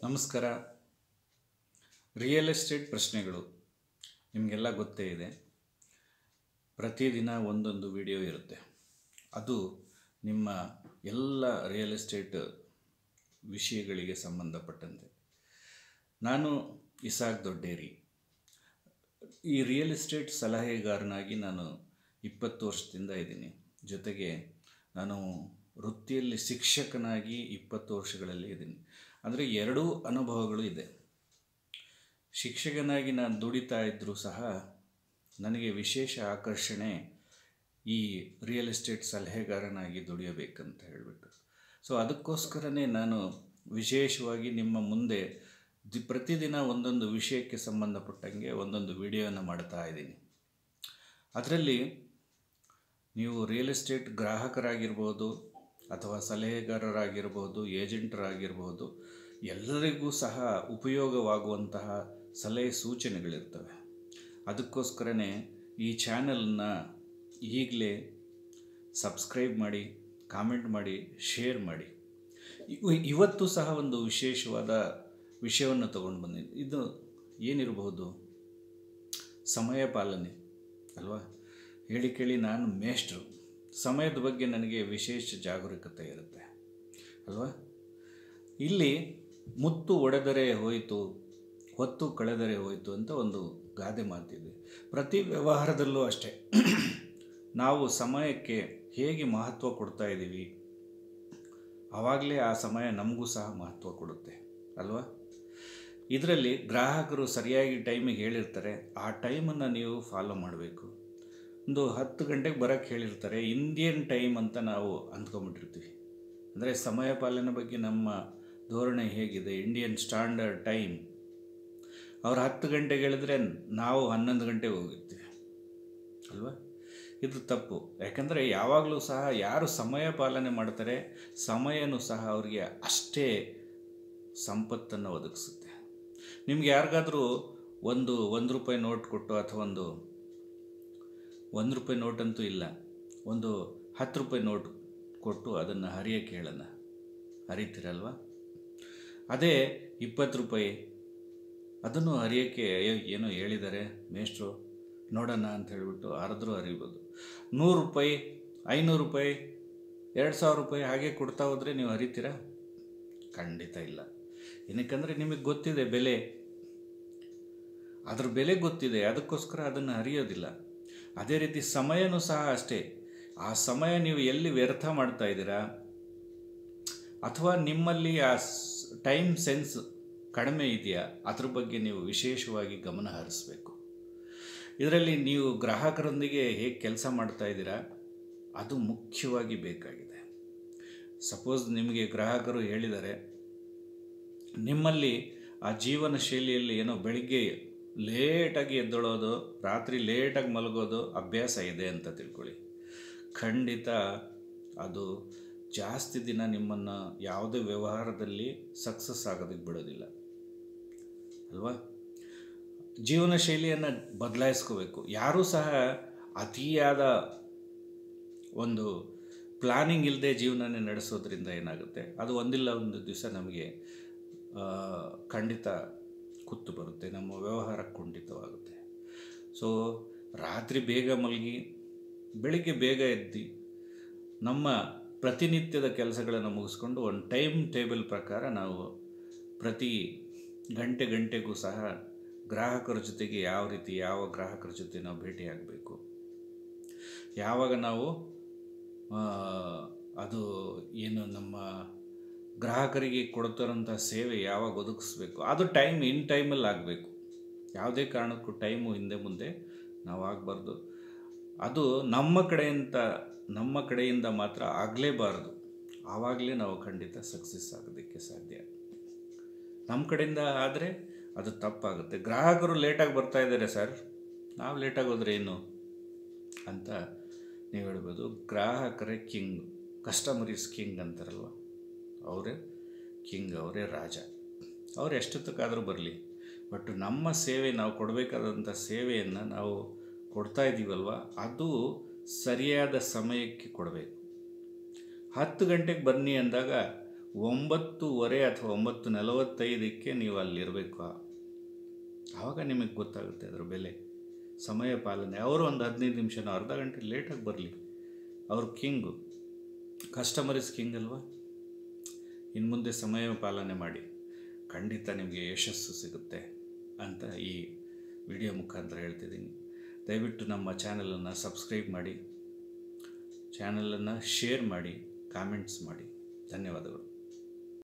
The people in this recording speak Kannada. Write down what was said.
ನಮಸ್ಕಾರ ರಿಯಲ್ ಎಸ್ಟೇಟ್ ಪ್ರಶ್ನೆಗಳು ನಿಮಗೆಲ್ಲ ಗೊತ್ತೇ ಇದೆ ಪ್ರತಿದಿನ ಒಂದೊಂದು ವಿಡಿಯೋ ಇರುತ್ತೆ ಅದು ನಿಮ್ಮ ಎಲ್ಲ ರಿಯಲ್ ಎಸ್ಟೇಟ್ ವಿಷಯಗಳಿಗೆ ಸಂಬಂಧಪಟ್ಟಂತೆ ನಾನು ಇಸಾಕ್ ದೊಡ್ಡೇರಿ ಈ ರಿಯಲ್ ಎಸ್ಟೇಟ್ ಸಲಹೆಗಾರನಾಗಿ ನಾನು ಇಪ್ಪತ್ತು ವರ್ಷದಿಂದ ಇದ್ದೀನಿ ಜೊತೆಗೆ ನಾನು ವೃತ್ತಿಯಲ್ಲಿ ಶಿಕ್ಷಕನಾಗಿ ಇಪ್ಪತ್ತು ವರ್ಷಗಳಲ್ಲಿ ಇದ್ದೀನಿ ಅಂದರೆ ಎರಡೂ ಅನುಭವಗಳು ಇದೆ ಶಿಕ್ಷಕನಾಗಿ ನಾನು ದುಡಿತಾ ಇದ್ದರೂ ಸಹ ನನಗೆ ವಿಶೇಷ ಆಕರ್ಷಣೆ ಈ ರಿಯಲ್ ಎಸ್ಟೇಟ್ ಸಲಹೆಗಾರನಾಗಿ ದುಡಿಯಬೇಕಂತ ಹೇಳಿಬಿಟ್ಟು ಸೊ ಅದಕ್ಕೋಸ್ಕರನೇ ನಾನು ವಿಶೇಷವಾಗಿ ನಿಮ್ಮ ಮುಂದೆ ದಿ ಪ್ರತಿದಿನ ಒಂದೊಂದು ವಿಷಯಕ್ಕೆ ಸಂಬಂಧಪಟ್ಟಂಗೆ ಒಂದೊಂದು ವಿಡಿಯೋನ ಮಾಡ್ತಾ ಇದ್ದೀನಿ ಅದರಲ್ಲಿ ನೀವು ರಿಯಲ್ ಎಸ್ಟೇಟ್ ಗ್ರಾಹಕರಾಗಿರ್ಬೋದು ಅಥವಾ ಸಲಹೆಗಾರರಾಗಿರ್ಬೋದು ಏಜೆಂಟರಾಗಿರ್ಬೋದು ಎಲ್ಲರಿಗೂ ಸಹ ಉಪಯೋಗವಾಗುವಂತಹ ಸಲಹೆ ಸೂಚನೆಗಳಿರ್ತವೆ ಅದಕ್ಕೋಸ್ಕರನೇ ಈ ಚಾನಲ್ನ ಈಗಲೇ ಸಬ್ಸ್ಕ್ರೈಬ್ ಮಾಡಿ ಕಾಮೆಂಟ್ ಮಾಡಿ ಶೇರ್ ಮಾಡಿ ಇವ- ಇವತ್ತು ಸಹ ಒಂದು ವಿಶೇಷವಾದ ವಿಷಯವನ್ನು ತಗೊಂಡು ಬಂದಿದ್ದೀನಿ ಇದು ಏನಿರಬಹುದು ಸಮಯ ಪಾಲನೆ ಅಲ್ವಾ ಹೇಳಿ ಕೇಳಿ ನಾನು ಮೇಷ್ಟ್ರು ಸಮಯದ ಬಗ್ಗೆ ನನಗೆ ವಿಶೇಷ ಜಾಗರೂಕತೆ ಇರುತ್ತೆ ಅಲ್ವಾ ಇಲ್ಲಿ ಮುತ್ತು ಒಡೆದರೆ ಹೋಯಿತು ಹೊತ್ತು ಕಳೆದರೆ ಹೋಯಿತು ಅಂತ ಒಂದು ಗಾದೆ ಮಾತಿದೆ ಪ್ರತಿ ವ್ಯವಹಾರದಲ್ಲೂ ಅಷ್ಟೇ ನಾವು ಸಮಯಕ್ಕೆ ಹೇಗೆ ಮಹತ್ವ ಕೊಡ್ತಾ ಇದ್ದೀವಿ ಆವಾಗಲೇ ಆ ಸಮಯ ನಮಗೂ ಸಹ ಮಹತ್ವ ಕೊಡುತ್ತೆ ಅಲ್ವಾ ಇದರಲ್ಲಿ ಗ್ರಾಹಕರು ಸರಿಯಾಗಿ ಟೈಮಿಗೆ ಹೇಳಿರ್ತಾರೆ ಆ ಟೈಮನ್ನು ನೀವು ಫಾಲೋ ಮಾಡಬೇಕು ಒಂದು ಹತ್ತು ಗಂಟೆಗೆ ಬರೋಕ್ಕೆ ಹೇಳಿರ್ತಾರೆ ಇಂಡಿಯನ್ ಟೈಮ್ ಅಂತ ನಾವು ಅಂದ್ಕೊಂಬಿಟ್ಟಿರ್ತೀವಿ ಅಂದರೆ ಸಮಯ ಪಾಲನೆ ಬಗ್ಗೆ ನಮ್ಮ ಧೋರಣೆ ಹೇಗಿದೆ ಇಂಡಿಯನ್ ಸ್ಟ್ಯಾಂಡರ್ಡ್ ಟೈಮ್ ಅವ್ರು ಹತ್ತು ಗಂಟೆಗೆ ಹೇಳಿದ್ರೆ ನಾವು ಹನ್ನೊಂದು ಗಂಟೆಗೆ ಹೋಗಿರ್ತೀವಿ ಅಲ್ವಾ ಇದು ತಪ್ಪು ಯಾಕಂದರೆ ಯಾವಾಗಲೂ ಸಹ ಯಾರು ಸಮಯ ಪಾಲನೆ ಮಾಡ್ತಾರೆ ಸಮಯನೂ ಸಹ ಅವರಿಗೆ ಅಷ್ಟೇ ಸಂಪತ್ತನ್ನು ಒದಗಿಸುತ್ತೆ ನಿಮ್ಗೆ ಯಾರಿಗಾದರೂ ಒಂದು ಒಂದು ರೂಪಾಯಿ ನೋಟ್ ಕೊಟ್ಟು ಅಥವಾ ಒಂದು ಒಂದು ರೂಪಾಯಿ ನೋಟಂತೂ ಇಲ್ಲ ಒಂದು ಹತ್ತು ರೂಪಾಯಿ ನೋಟ್ ಕೊಟ್ಟು ಅದನ್ನು ಹರಿಯೋಕ್ಕೆ ಹೇಳೋಣ ಹರಿತೀರಲ್ವ ಅದೇ ಇಪ್ಪತ್ತು ರೂಪಾಯಿ ಅದನ್ನು ಹರಿಯೋಕ್ಕೆ ಅಯ್ಯೋ ಏನೋ ಹೇಳಿದ್ದಾರೆ ಮೇಷ್ಟ್ರು ನೋಡೋಣ ಅಂತ ಹೇಳಿಬಿಟ್ಟು ಹರಿದ್ರೂ ಹರಿಬೋದು ನೂರು ರೂಪಾಯಿ ಐನೂರು ರೂಪಾಯಿ ಎರಡು ಸಾವಿರ ರೂಪಾಯಿ ಹಾಗೆ ಕೊಡ್ತಾ ಹೋದರೆ ನೀವು ಹರಿತೀರಾ ಖಂಡಿತ ಇಲ್ಲ ಏನಕ್ಕಂದರೆ ನಿಮಗೆ ಗೊತ್ತಿದೆ ಬೆಲೆ ಅದ್ರ ಬೆಲೆ ಗೊತ್ತಿದೆ ಅದಕ್ಕೋಸ್ಕರ ಅದನ್ನು ಹರಿಯೋದಿಲ್ಲ ಅದೇ ರೀತಿ ಸಮಯನೂ ಸಹ ಅಷ್ಟೇ ಆ ಸಮಯ ನೀವು ಎಲ್ಲಿ ವ್ಯರ್ಥ ಮಾಡ್ತಾ ಇದ್ದೀರಾ ಅಥವಾ ನಿಮ್ಮಲ್ಲಿ ಆ ಟೈಮ್ ಸೆನ್ಸ್ ಕಡಿಮೆ ಇದೆಯಾ ಅದ್ರ ಬಗ್ಗೆ ನೀವು ವಿಶೇಷವಾಗಿ ಗಮನ ಹರಿಸಬೇಕು ಇದರಲ್ಲಿ ನೀವು ಗ್ರಾಹಕರೊಂದಿಗೆ ಹೇಗೆ ಕೆಲಸ ಮಾಡ್ತಾ ಇದ್ದೀರಾ ಅದು ಮುಖ್ಯವಾಗಿ ಬೇಕಾಗಿದೆ ಸಪೋಸ್ ನಿಮಗೆ ಗ್ರಾಹಕರು ಹೇಳಿದ್ದಾರೆ ನಿಮ್ಮಲ್ಲಿ ಆ ಜೀವನ ಶೈಲಿಯಲ್ಲಿ ಏನೋ ಬೆಳಿಗ್ಗೆ ಲೇಟಾಗಿ ಎದ್ದೊಳೋದು ರಾತ್ರಿ ಲೇಟಾಗಿ ಮಲಗೋದು ಅಭ್ಯಾಸ ಇದೆ ಅಂತ ತಿಳ್ಕೊಳ್ಳಿ ಖಂಡಿತ ಅದು ಜಾಸ್ತಿ ದಿನ ನಿಮ್ಮನ್ನು ಯಾವುದೇ ವ್ಯವಹಾರದಲ್ಲಿ ಸಕ್ಸಸ್ ಆಗೋದಕ್ಕೆ ಬಿಡೋದಿಲ್ಲ ಅಲ್ವಾ ಜೀವನ ಶೈಲಿಯನ್ನು ಬದಲಾಯಿಸ್ಕೋಬೇಕು ಯಾರೂ ಸಹ ಅತಿಯಾದ ಒಂದು ಪ್ಲಾನಿಂಗ್ ಇಲ್ಲದೆ ಜೀವನನೇ ನಡೆಸೋದ್ರಿಂದ ಏನಾಗುತ್ತೆ ಅದು ಒಂದಿಲ್ಲ ಒಂದು ದಿವಸ ನಮಗೆ ಆ, ಖಂಡಿತ ಕುತ್ತು ಬರುತ್ತೆ ನಮ್ಮ ವ್ಯವಹಾರ ಕುಂಠಿತವಾಗುತ್ತೆ ಸೊ ರಾತ್ರಿ ಬೇಗ ಮಲಗಿ ಬೆಳಿಗ್ಗೆ ಬೇಗ ಎದ್ದು ನಮ್ಮ ಪ್ರತಿನಿತ್ಯದ ಕೆಲಸಗಳನ್ನು ಮುಗಿಸ್ಕೊಂಡು ಒಂದು ಟೈಮ್ ಟೇಬಲ್ ಪ್ರಕಾರ ನಾವು ಪ್ರತಿ ಗಂಟೆ ಗಂಟೆಗೂ ಸಹ ಗ್ರಾಹಕರ ಜೊತೆಗೆ ಯಾವ ರೀತಿ ಯಾವ ಗ್ರಾಹಕರ ಜೊತೆ ನಾವು ಭೇಟಿಯಾಗಬೇಕು ಯಾವಾಗ ನಾವು ಆ, ಅದು ಏನು ನಮ್ಮ ಗ್ರಾಹಕರಿಗೆ ಕೊಡ್ತಾರಂಥ ಸೇವೆ ಯಾವಾಗ ಒದಗಿಸ್ಬೇಕು ಅದು ಟೈಮ್ ಇನ್ ಟೈಮಲ್ಲಿ ಆಗಬೇಕು ಯಾವುದೇ ಕಾರಣಕ್ಕೂ ಟೈಮು ಹಿಂದೆ ಮುಂದೆ ನಾವು ಆಗಬಾರ್ದು ಅದು ನಮ್ಮ ಕಡೆಯಿಂದ ನಮ್ಮ ಕಡೆಯಿಂದ ಮಾತ್ರ ಆಗಲೇಬಾರ್ದು ಆವಾಗಲೇ ನಾವು ಖಂಡಿತ ಸಕ್ಸಸ್ ಆಗೋದಕ್ಕೆ ಸಾಧ್ಯ ನಮ್ಮ ಕಡೆಯಿಂದ ಆದರೆ ಅದು ತಪ್ಪಾಗುತ್ತೆ ಗ್ರಾಹಕರು ಲೇಟಾಗಿ ಬರ್ತಾ ಇದ್ದಾರೆ ಸರ್ ನಾವು ಲೇಟಾಗಿ ಹೋದ್ರೆ ಏನು ಅಂತ ನೀವು ಹೇಳ್ಬೋದು ಗ್ರಾಹಕರೇ ಕಿಂಗ್ ಕಸ್ಟಮರ್ ಇಸ್ ಕಿಂಗ್ ಅಂತಾರಲ್ವ ಅವರೇ ಕಿಂಗ್ ಅವರೇ ರಾಜ ಅವ್ರು ಎಷ್ಟೊತ್ತಕ್ಕಾದರೂ ಬರಲಿ ಬಟ್ ನಮ್ಮ ಸೇವೆ ನಾವು ಕೊಡಬೇಕಾದಂಥ ಸೇವೆಯನ್ನು ನಾವು ಕೊಡ್ತಾ ಇದ್ದೀವಲ್ವ ಅದು ಸರಿಯಾದ ಸಮಯಕ್ಕೆ ಕೊಡಬೇಕು ಹತ್ತು ಗಂಟೆಗೆ ಬನ್ನಿ ಅಂದಾಗ ಒಂಬತ್ತುವರೆ ಅಥವಾ ಒಂಬತ್ತು ನಲವತ್ತೈದಕ್ಕೆ ನೀವು ಅಲ್ಲಿರಬೇಕು ಆವಾಗ ನಿಮಗೆ ಗೊತ್ತಾಗುತ್ತೆ ಅದರ ಬೆಲೆ ಸಮಯ ಪಾಲನೆ ಅವರು ಒಂದು ಹದಿನೈದು ನಿಮಿಷನೋ ಅರ್ಧ ಗಂಟೆ ಲೇಟಾಗಿ ಬರಲಿ ಅವ್ರು ಕಿಂಗು ಕಸ್ಟಮರ್ ಇಸ್ ಕಿಂಗ್ ಅಲ್ವಾ ಇನ್ನು ಮುಂದೆ ಸಮಯ ಪಾಲನೆ ಮಾಡಿ ಖಂಡಿತ ನಿಮಗೆ ಯಶಸ್ಸು ಸಿಗುತ್ತೆ ಅಂತ ಈ ವಿಡಿಯೋ ಮುಖಾಂತರ ಹೇಳ್ತಿದ್ದೀನಿ ದಯವಿಟ್ಟು ನಮ್ಮ ಚಾನಲನ್ನು ಸಬ್ಸ್ಕ್ರೈಬ್ ಮಾಡಿ ಚಾನಲನ್ನು ಶೇರ್ ಮಾಡಿ ಕಾಮೆಂಟ್ಸ್ ಮಾಡಿ ಧನ್ಯವಾದಗಳು